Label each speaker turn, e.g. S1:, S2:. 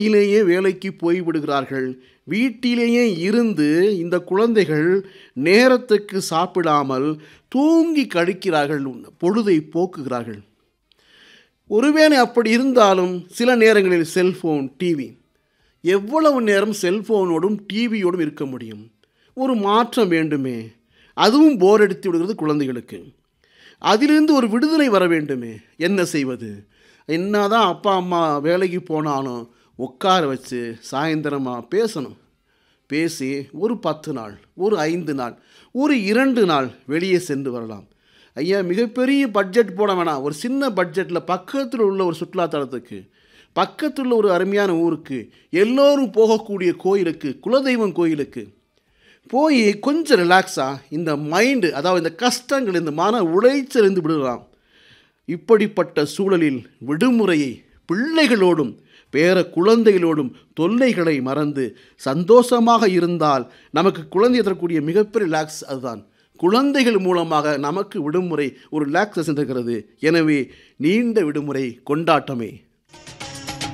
S1: வீட்டிலேயே வேலைக்கு போய்விடுகிறார்கள் வீட்டிலேயே இருந்து இந்த குழந்தைகள் நேரத்துக்கு சாப்பிடாமல் தூங்கி கழிக்கிறார்கள் பொழுதை போக்குகிறார்கள் ஒருவேளை அப்படி இருந்தாலும் சில நேரங்களில் செல்ஃபோன் டிவி எவ்வளவு நேரம் செல்ஃபோனோடும் டிவியோடும் இருக்க முடியும் ஒரு மாற்றம் வேண்டுமே அதுவும் போர் அடித்து விடுகிறது குழந்தைகளுக்கு அதிலிருந்து ஒரு விடுதலை வர வேண்டுமே என்ன செய்வது என்னதான் அப்பா அம்மா வேலைக்கு போனாலும் உட்கார வச்சு சாயந்தரமாக பேசணும் பேசி ஒரு பத்து நாள் ஒரு ஐந்து நாள் ஒரு இரண்டு நாள் வெளியே சென்று வரலாம் ஐயா மிகப்பெரிய பட்ஜெட் போட வேணாம் ஒரு சின்ன பட்ஜெட்டில் பக்கத்தில் உள்ள ஒரு சுற்றுலாத்தலத்துக்கு பக்கத்தில் உள்ள ஒரு அருமையான ஊருக்கு எல்லோரும் போகக்கூடிய கோயிலுக்கு குலதெய்வம் கோயிலுக்கு போய் கொஞ்சம் ரிலாக்ஸாக இந்த மைண்டு அதாவது இந்த கஷ்டங்கள் இந்த மன உளைச்சல் இருந்து விடலாம் இப்படிப்பட்ட சூழலில் விடுமுறையை பிள்ளைகளோடும் பேர குழந்தைகளோடும் தொல்லைகளை மறந்து சந்தோஷமாக இருந்தால் நமக்கு குழந்தை தரக்கூடிய மிகப்பெரிய ரிலாக்ஸ் அதுதான் குழந்தைகள் மூலமாக நமக்கு விடுமுறை ஒரு ரிலாக்ஸேஷன் இருக்கிறது எனவே நீண்ட விடுமுறை கொண்டாட்டமே